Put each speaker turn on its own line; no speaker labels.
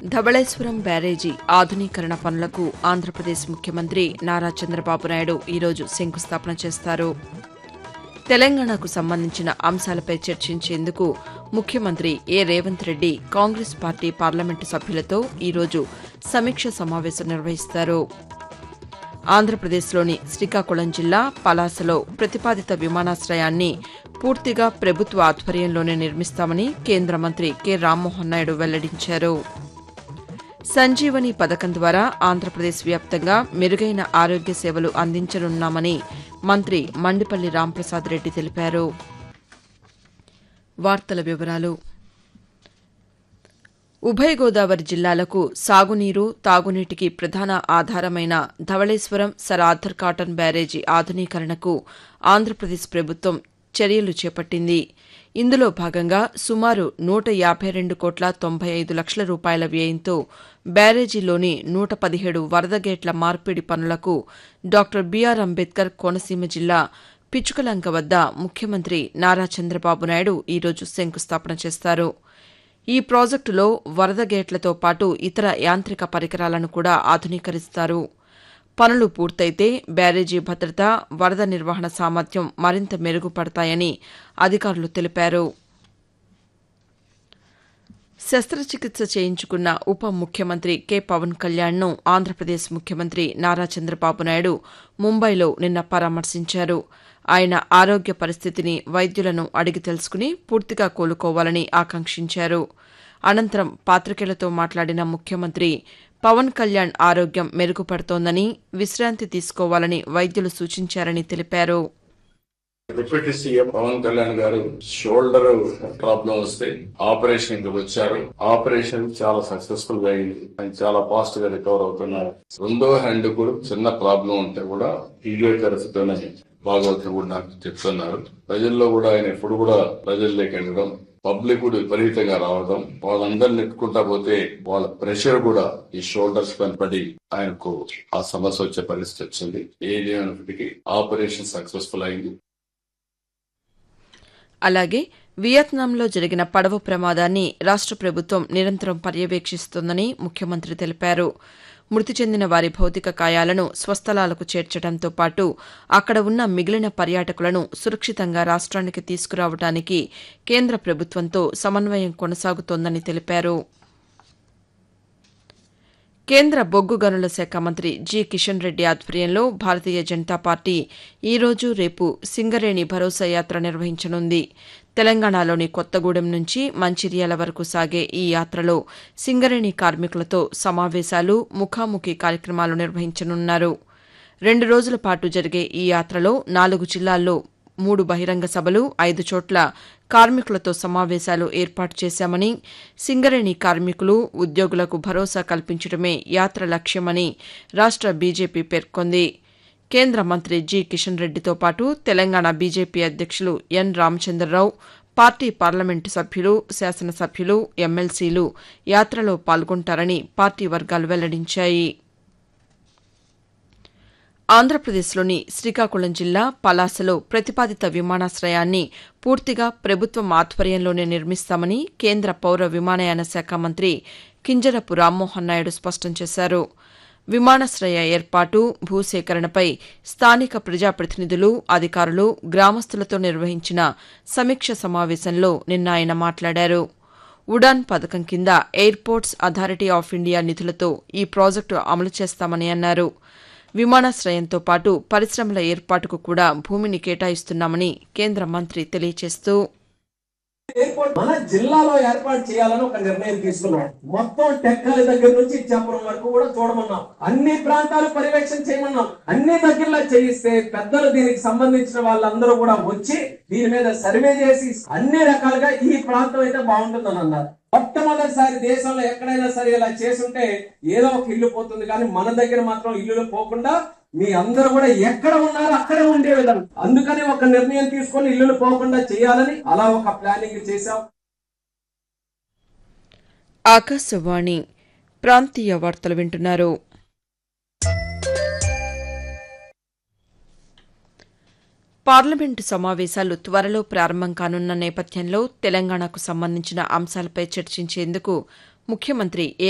ధవళేశ్వరం బ్యారేజీ ఆధునీకరణ పనులకు ఆంధ్రప్రదేశ్ ముఖ్యమంత్రి నారా చంద్రబాబు నాయుడు ఈరోజు శంకుస్థాపన చేస్తారు తెలంగాణకు సంబంధించిన అంశాలపై చర్చించేందుకు ముఖ్యమంత్రి ఏ రేవంత్ రెడ్డి కాంగ్రెస్ పార్టీ పార్లమెంటు సభ్యులతో ఈరోజు సమీక్ష సమావేశం నిర్వహిస్తారు ఆంధ్రప్రదేశ్లోని శ్రీకాకుళం జిల్లా పలాసలో ప్రతిపాదిత విమానాశ్రయాన్ని పూర్తిగా ప్రభుత్వ ఆధ్వర్యంలోనే నిర్మిస్తామని కేంద్ర మంత్రి కె రామ్మోహన్ నాయుడు వెల్లడించారు సంజీవని పథకం ద్వారా ఆంధ్రప్రదేశ్ వ్యాప్తంగా మెరుగైన ఆరోగ్య సేవలు అందించనున్నామని మంత్రి మండిపల్లి రాంప్రసాద్ రెడ్డి తెలిపారు వార్తల వివరాలు ఉభయ గోదావరి జిల్లాలకు సాగునీరు తాగునీటికి ప్రధాన ఆధారమైన Dhavaleswaram sir Arthur Cotton barrage ఆధునీకరణకు ఆంధ్రప్రదేశ్ ప్రభుత్వం చర్యలు చేపట్టింది ఇందులో భాగంగా సుమారు నూట యాభై రెండు కోట్ల తొంభై ఐదు లక్షల రూపాయల వ్యయంతో బ్యారేజీలోని నూట పదిహేడు వరద గేట్ల మార్పిడి పనులకు డాక్టర్ బీఆర్ అంబేద్కర్ కోనసీమ జిల్లా పిచుకలంక వద్ద ముఖ్యమంత్రి నారా చంద్రబాబు నాయుడు ఈరోజు శంకుస్థాపన చేస్తారు ఈ ప్రాజెక్టులో వరద గేట్లతో పాటు ఇతర యాంత్రిక పరికరాలను కూడా ఆధునీకరిస్తారు పనులు పూర్తయితే బ్యారేజీ భద్రత వరద నిర్వహణ సామర్థ్యం మరింత మెరుగుపడతాయని అధికారులు తెలిపారు శస్త్రచికిత్స చేయించుకున్న ఉప ముఖ్యమంత్రి కె పవన్ కళ్యాణ్ను ఆంధ్రప్రదేశ్ ముఖ్యమంత్రి నారా చంద్రబాబు నాయుడు ముంబైలో నిన్న పరామర్శించారు ఆయన ఆరోగ్య పరిస్థితిని వైద్యులను అడిగి తెలుసుకుని పూర్తిగా కోలుకోవాలని ఆకాంక్షించారు అనంతరం పాతికేయులతో మాట్లాడిన ముఖ్యమంత్రి పవన్ కళ్యాణ్ ఆరోగ్యం మెరుగుపడుతోందని విశ్రాంతి తీసుకోవాలని వైద్యులు సూచించారని తెలిపారు
డిప్యూటీ సీఎం పవన్ కళ్యాణ్ గారు షోల్డర్ ప్రాబ్లం వస్తే ఆపరేషన్ కి వచ్చారు ఆపరేషన్ చాలా సక్సెస్ఫుల్ గా అయింది ఆయన చాలా ఫాస్ట్ గా రికవర్ అవుతున్నారు రెండో హ్యాండ్ కూడా చిన్న ప్రాబ్లం ఉంటే కూడా ఫిజియోథెరపీతోనే బాగవుతుంది కూడా నాకు చెప్తున్నారు ప్రజల్లో కూడా ఆయన ఎప్పుడు కూడా ప్రజల్లోకి వెళ్ళడం పబ్లిక్ కూడా విపరీతంగా రావడం వాళ్ళందరిని నెట్టుకుంటా పోతే వాళ్ళ ప్రెషర్ కూడా ఈ షోల్డర్స్ పైన పడి ఆయనకు ఆ సమస్య వచ్చే పరిస్థితి వచ్చింది ఏది అయినప్పటికీ ఆపరేషన్ సక్సెస్ఫుల్ అయింది
అలాగే వియత్నాంలో జరిగిన పడవ ప్రమాదాన్ని రాష్ట ప్రభుత్వం నిరంతరం పర్యవేక్షిస్తోందని ముఖ్యమంత్రి తెలిపారు మృతి చెందిన వారి భౌతిక కాయాలను స్వస్థలాలకు చేర్చడంతో పాటు అక్కడ ఉన్న మిగిలిన పర్యాటకులను సురక్షితంగా రాష్ట్రానికి తీసుకురావడానికి కేంద్ర ప్రభుత్వంతో సమన్వయం కొనసాగుతోందని తెలిపారు కేంద్ర బొగ్గు గనుల శాఖ మంత్రి జి కిషన్ రెడ్డి ఆధ్వర్యంలో భారతీయ జనతా పార్టీ ఈ రోజు రేపు సింగరేణి భరోసా యాత్ర నిర్వహించనుంది తెలంగాణలోని కొత్తగూడెం నుంచి మంచిర్యాల వరకు సాగే ఈ యాత్రలో సింగరేణి కార్మికులతో సమావేశాలు ముఖాముఖి కార్యక్రమాలు నిర్వహించనున్నారు రెండు రోజుల పాటు జరిగే ఈ యాత్రలో నాలుగు జిల్లాల్లో మూడు బహిరంగ సభలు ఐదు చోట్ల కార్మికులతో సమావేశాలు ఏర్పాటు చేశామని సింగరేణి కార్మికులు ఉద్యోగులకు భరోసా కల్పించడమే యాత్ర లక్ష్యమని రాష్ట బీజేపీ పేర్కొంది కేంద్ర మంత్రి జి కిషన్ రెడ్డితో పాటు తెలంగాణ బీజేపీ అధ్యక్షులు ఎన్ రామచంద్రరావు పార్టీ పార్లమెంటు సభ్యులు శాసనసభ్యులు ఎమ్మెల్సీలు యాత్రలో పాల్గొంటారని పార్టీ వర్గాలు వెల్లడించాయి ఆంధ్రప్రదేశ్లోని శ్రీకాకుళం జిల్లా పలాసలో ప్రతిపాదిత విమానాశ్రయాన్ని పూర్తిగా ప్రభుత్వం ఆధ్వర్యంలోనే నిర్మిస్తామని కేంద్ర పౌర విమానయాన శాఖ మంత్రి కింజరపు రామ్మోహన్ నాయుడు స్పష్టం చేశారు విమానాశ్రయ ఏర్పాటు భూసేకరణపై స్థానిక ప్రజాప్రతినిధులు అధికారులు గ్రామస్తులతో నిర్వహించిన సమీక్ష సమావేశంలో నిన్న ఆయన మాట్లాడారు ఉడాన్ పథకం కింద ఎయిర్పోర్ట్స్ అథారిటీ ఆఫ్ ఇండియా నిధులతో ఈ ప్రాజెక్టు అమలు చేస్తామని అన్నారు విమానాశ్రయంతో పాటు పరిశ్రమల ఏర్పాటుకు కూడా భూమిని కేటాయిస్తున్నామని కేంద్ర మంత్రి తెలియజేస్తూ
ఎయిర్పోర్ట్ మన జిల్లాలో ఏర్పాటు చేయాలని ఒక నిర్ణయం తీసుకున్నాం మొత్తం టెక్కలి దగ్గర నుంచి ఇచ్చాపురం వరకు కూడా చూడమన్నాం అన్ని ప్రాంతాలు పర్యవేక్షణ చేయమన్నాం అన్ని దగ్గరలో చేయిస్తే పెద్దలు దీనికి సంబంధించిన వాళ్ళందరూ కూడా వచ్చి దీని మీద సర్వే చేసి అన్ని రకాలుగా ఈ ప్రాంతం అయితే బాగుంటుందని అన్నారు మొట్టమొదటిసారి దేశంలో ఎక్కడైనా సరే ఇలా చేసుంటే ఏదో ఒక ఇల్లు పోతుంది కానీ మన దగ్గర మాత్రం ఇల్లులు పోకుండా మీ అందరూ కూడా ఎక్కడ ఉన్నారో అక్కడే ఉండే విధంగా అందుకని ఒక నిర్ణయం తీసుకొని ఇల్లులు పోకుండా చేయాలని అలా ఒక ప్లానింగ్ చేశాం
ఆకాశవాణి ప్రాంతీయ వార్తలు వింటున్నారు పార్లమెంటు సమావేశాలు త్వరలో ప్రారంభం కానున్న నేపథ్యంలో తెలంగాణకు సంబంధించిన అంశాలపై చర్చించేందుకు ముఖ్యమంత్రి ఏ